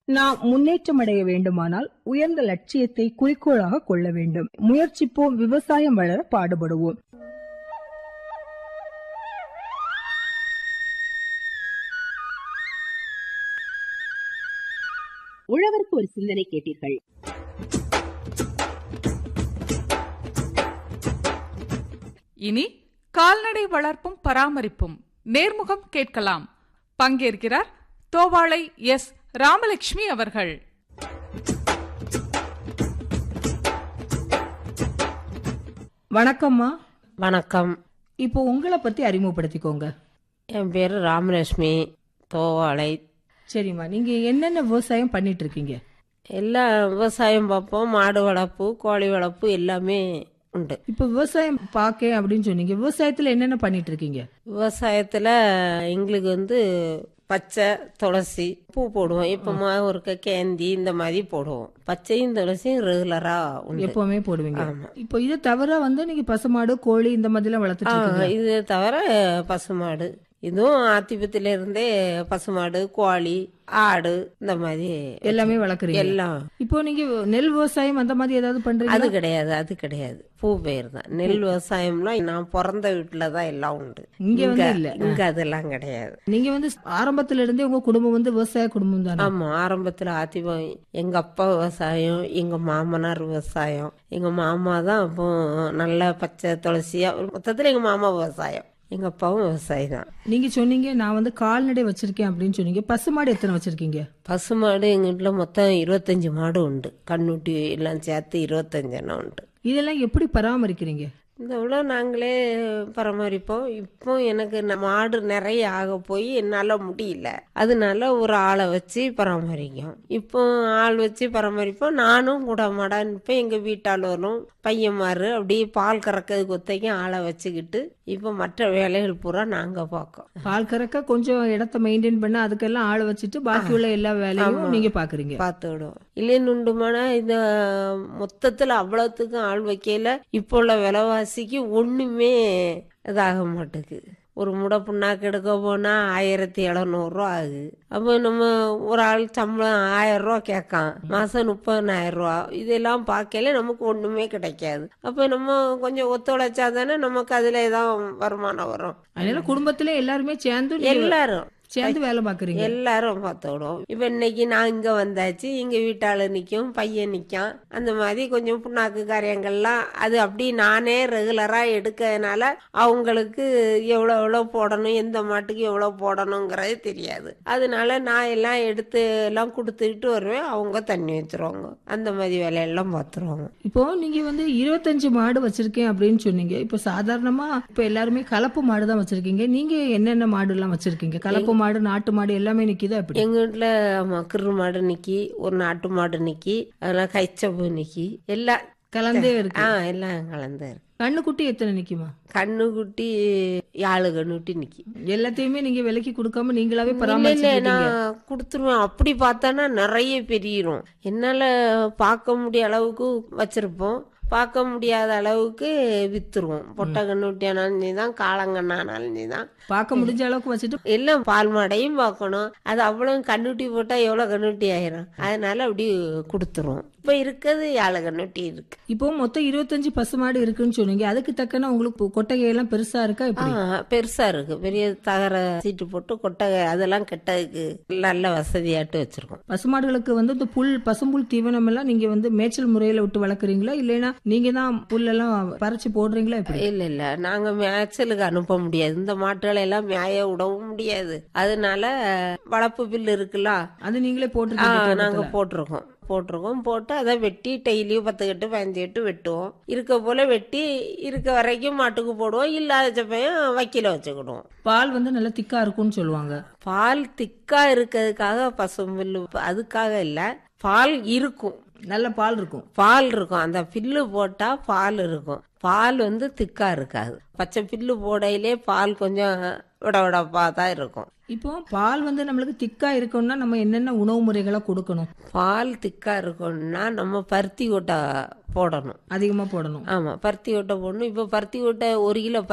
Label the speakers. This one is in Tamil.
Speaker 1: நாம் முன்னேற்றம் அடைய வேண்டுமானால் உயர்ந்த லட்சியத்தை குறிக்கோளாக கொள்ள வேண்டும் முயற்சிப்போம் விவசாயம் வளர பாடுபடுவோம்
Speaker 2: உழவருக்கு ஒரு சிந்தனை கேட்டீர்கள்
Speaker 3: இனி கால்நடை வளர்ப்பும் பராமரிப்பும் நேர்முகம் கேட்கலாம் பங்கேற்கிறார் தோவாளை எஸ் ராமலட்சுமி அவர்கள்
Speaker 1: வணக்கம்மா
Speaker 4: வணக்கம்
Speaker 1: இப்போ உங்களை பத்தி அறிமுகப்படுத்திக்கோங்க
Speaker 4: என் பேர் ராமலட்சுமி தோவாளை
Speaker 1: சரிம்மா நீங்க என்னென்ன விவசாயம் பண்ணிட்டு இருக்கீங்க
Speaker 4: எல்லா விவசாயம் பார்ப்போம் மாடு வளர்ப்பு கோழி வளர்ப்பு எல்லாமே உண்டு
Speaker 1: இப்ப விவசாயம் பார்க்க அப்படின்னு சொன்னீங்க விவசாயத்துல என்னென்ன பண்ணிட்டு இருக்கீங்க
Speaker 4: விவசாயத்தில் எங்களுக்கு வந்து பச்சை துளசி பூ போடுவோம் இப்போ ஒருக்க கேந்தி இந்த மாதிரி போடுவோம் பச்சையும் துளசியும் ரெகுலராக உண்டு
Speaker 1: எப்பவுமே போடுவீங்க
Speaker 4: ஆமா.
Speaker 1: இப்போ இது தவிர வந்து நீங்க பசுமாடு கோழி இந்த மாதிரி எல்லாம் வளர்த்துட்டு
Speaker 4: ஆ,
Speaker 1: இருக்கீங்க
Speaker 4: இது தவிர பசுமாடு இதுவும் ஆத்திபத்தில இருந்தே பசுமாடு கோழி ஆடு இந்த மாதிரி
Speaker 1: எல்லாமே வளர்க்குறீங்க
Speaker 4: எல்லாம்
Speaker 1: இப்போ நீங்க நெல் விவசாயம் அந்த மாதிரி ஏதாவது
Speaker 4: அது
Speaker 1: பண்றீங்க
Speaker 4: கிடையாது அது கிடையாது பூ பயிர் தான் நெல் விவசாயம்லாம் நான் பிறந்த வீட்டுல தான் எல்லாம் உண்டு
Speaker 1: இங்க வந்து இல்ல.
Speaker 4: இங்க அதெல்லாம் கிடையாது
Speaker 1: நீங்க வந்து ஆரம்பத்துல இருந்தே உங்க குடும்பம் வந்து விவசாய குடும்பம் தானே
Speaker 4: ஆமா ஆரம்பத்துல ஆத்திபம் எங்க அப்பா விவசாயம் எங்க மாமனார் விவசாயம் எங்க மாமா தான் அப்போ நல்ல பச்சை துளசியா மொத்தத்துல எங்க மாமா விவசாயம் எங்க அப்பாவும் விவசாயி தான்
Speaker 1: நீங்க சொன்னீங்க நான் வந்து கால்நடை வச்சிருக்கேன் அப்படின்னு சொன்னீங்க பசுமாடு எத்தனை வச்சிருக்கீங்க
Speaker 4: பசுமாடு எங்க வீட்டுல மொத்தம் இருபத்தஞ்சு மாடு உண்டு கண்ணுட்டி எல்லாம் சேர்த்து இருபத்தஞ்சு எண்ணம் உண்டு
Speaker 1: இதெல்லாம் எப்படி பராமரிக்கிறீங்க
Speaker 4: இந்த உள்ள நாங்களே பராமரிப்போம் இப்போ எனக்கு ந- மாடு நிறைய ஆக போய் என்னால முடியல அதனால ஒரு ஆளை வச்சு பராமரிக்கும் இப்போ ஆள் வச்சு பராமரிப்போம் நானும் கூட மாடா நிற்பேன் எங்க வீட்டாளரும் பையன்மாரு அப்படியே பால் கறக்கிறதுக்கு ஒத்தைக்கும் ஆளை வச்சுக்கிட்டு இப்போ மற்ற வேலைகள் பூரா நாங்க பார்க்கோம்
Speaker 1: பால் கறக்க கொஞ்சம் இடத்த மெயின்டைன் பண்ண அதுக்கெல்லாம் ஆள் வச்சுட்டு பாக்கி உள்ள எல்லா வேலையும் நீங்க பாக்குறீங்க
Speaker 4: பார்த்து விடுவோம் இல்லைன்னு உண்டுமானா இந்த மொத்தத்துல அவ்வளவுத்துக்கும் ஆள் வைக்கல இப்போ உள்ள விலைவாசிக்கு ஒண்ணுமே இதாக மாட்டேங்குது ஒரு முடை புண்ணாக்கு எடுக்க போனா ஆயிரத்தி எழுநூறுவா ஆகுது அப்போ நம்ம ஒரு ஆள் சம்பளம் ஆயிரம் ரூபா கேட்கான் மாசம் முப்பதாயிரம் ரூபா இதெல்லாம் பார்க்கல நமக்கு ஒண்ணுமே கிடைக்காது அப்போ நம்ம கொஞ்சம் ஒத்துழைச்சா தானே நமக்கு அதுல ஏதாவது வருமானம் வரும்
Speaker 1: அதனால குடும்பத்திலே எல்லாருமே சேர்ந்து நீங்க
Speaker 4: எல்லாரும்
Speaker 1: சேர்ந்து வேலை பாக்குறீங்க
Speaker 4: எல்லாரும் பார்த்து விடுவோம் இப்ப இன்னைக்கு நான் இங்க வந்தாச்சு எங்க வீட்டாளு நிக்கும் பையன் நிக்கும் அந்த மாதிரி கொஞ்சம் புண்ணாக்கு காரியங்கள்லாம் அது அப்படி நானே ரெகுலரா எடுக்கிறதுனால அவங்களுக்கு எவ்வளவு எவ்வளவு போடணும் எந்த மாட்டுக்கு எவ்வளவு போடணுங்கிறது தெரியாது அதனால நான் எல்லாம் எடுத்து எல்லாம் கொடுத்துக்கிட்டு வருவேன் அவங்க தண்ணி வச்சிருவாங்க அந்த மாதிரி வேலையெல்லாம் பார்த்துருவாங்க
Speaker 1: இப்போ நீங்க வந்து இருபத்தஞ்சு மாடு வச்சிருக்கேன் அப்படின்னு சொன்னீங்க இப்போ சாதாரணமா இப்போ எல்லாருமே கலப்பு மாடு தான் வச்சிருக்கீங்க நீங்க என்னென்ன மாடு எல்லாம் வச்சிருக்கீங்க கலப்பு மாடு நாட்டு மாடு எல்லாமே நிக்குதா எப்படி
Speaker 4: எங்க வீட்டுல ஆமா கிரு மாடு நிக்கி ஒரு நாட்டு மாடு நிக்கி அதெல்லாம் கைச்சப்பு நிக்கி எல்லாம்
Speaker 1: கலந்தே இருக்கு
Speaker 4: ஆ எல்லாம் கலந்து இருக்கு
Speaker 1: கண்ணுக்குட்டி எத்தனை நிக்குமா
Speaker 4: கண்ணுக்குட்டி யாழு கண்ணுட்டி நிக்கி
Speaker 1: எல்லாத்தையுமே நீங்க விலைக்கு கொடுக்காம நீங்களாவே
Speaker 4: இல்ல இல்ல
Speaker 1: பராமரிச்சு
Speaker 4: நான் கொடுத்துருவேன் அப்படி பார்த்தானா நிறைய பெரியிரும் என்னால பார்க்க முடிய அளவுக்கு வச்சிருப்போம் பார்க்க முடியாத அளவுக்கு வித்துருவோம் பொட்டை கண்ணுட்டியானாலும் நீதான் காளங்கண்ணானாலும் நீதான்
Speaker 1: பார்க்க முடிஞ்ச அளவுக்கு வச்சுட்டு
Speaker 4: எல்லாம் பால் மாடையும் பார்க்கணும் அது அவ்வளவு கண்ணுட்டி போட்டா எவ்வளவு கண்ணுட்டி ஆயிரும் அதனால அப்படி கொடுத்துருவோம் இப்ப இருக்கிறது ஏழு கண்ணுட்டி இருக்கு
Speaker 1: இப்போ மொத்தம் இருபத்தஞ்சு பசுமாடு இருக்குன்னு சொன்னீங்க அதுக்கு தக்கன உங்களுக்கு கொட்டகை எல்லாம் பெருசா இருக்கா
Speaker 4: ஆ,
Speaker 1: எப்படி
Speaker 4: பெருசா இருக்கு பெரிய தகர சீட்டு போட்டு கொட்டகை அதெல்லாம் கெட்டதுக்கு நல்ல வசதியாட்டு வச்சிருக்கோம்
Speaker 1: பசுமாடுகளுக்கு வந்து இந்த புல் பசும்புல் தீவனம் எல்லாம் நீங்க வந்து மேய்ச்சல் முறையில விட்டு வளர்க்குறீங்களா இல்லைன்னா நீங்க தான் புல்லெல்லாம் பறிச்சு போடுறீங்களா எப்படி
Speaker 4: இல்ல இல்ல நாங்க மேய்ச்சலுக்கு அனுப்ப முடியாது இந்த மாட்டுகளை எல்லாம் மேய விடவும் முடியாது அதனால வளர்ப்பு பில்லு இருக்குல்ல
Speaker 1: அது நீங்களே
Speaker 4: ஆ,
Speaker 1: போட்டுருக்கீங்க
Speaker 4: நாங்க போட்டிருக்கோம் போட்டிருக்கோம் போட்டு அதை வெட்டி டெய்லியும் பத்து கட்டு பதினஞ்சு கட்டு வெட்டுவோம் இருக்க போல வெட்டி இருக்க வரைக்கும் மாட்டுக்கு போடுவோம் இல்லாத சமயம் வக்கீல வச்சுக்கிடுவோம்
Speaker 1: பால் வந்து நல்லா திக்கா இருக்கும்னு சொல்லுவாங்க
Speaker 4: பால் திக்கா இருக்கிறதுக்காக பசும்பில்லு அதுக்காக இல்ல பால் இருக்கும்
Speaker 1: நல்ல பால் இருக்கும்
Speaker 4: பால் இருக்கும் அந்த பில்லு போட்டா பால் இருக்கும் பால் வந்து திக்கா இருக்காது பச்சை பில்லு போடையிலே பால் கொஞ்சம் விட விடப்பா தான் இருக்கும்
Speaker 1: இப்போ பால் வந்து நம்மளுக்கு திக்கா இருக்கணும்னா நம்ம என்னென்ன உணவு முறைகளை கொடுக்கணும்
Speaker 4: பால் திக்கா இருக்கணும்னா நம்ம பருத்தி கொட்டை போடணும்
Speaker 1: அதிகமா போடணும்
Speaker 4: ஆமா பருத்தி கொட்டை போடணும் இப்போ பருத்தி கொட்டை ஒரு கிலோ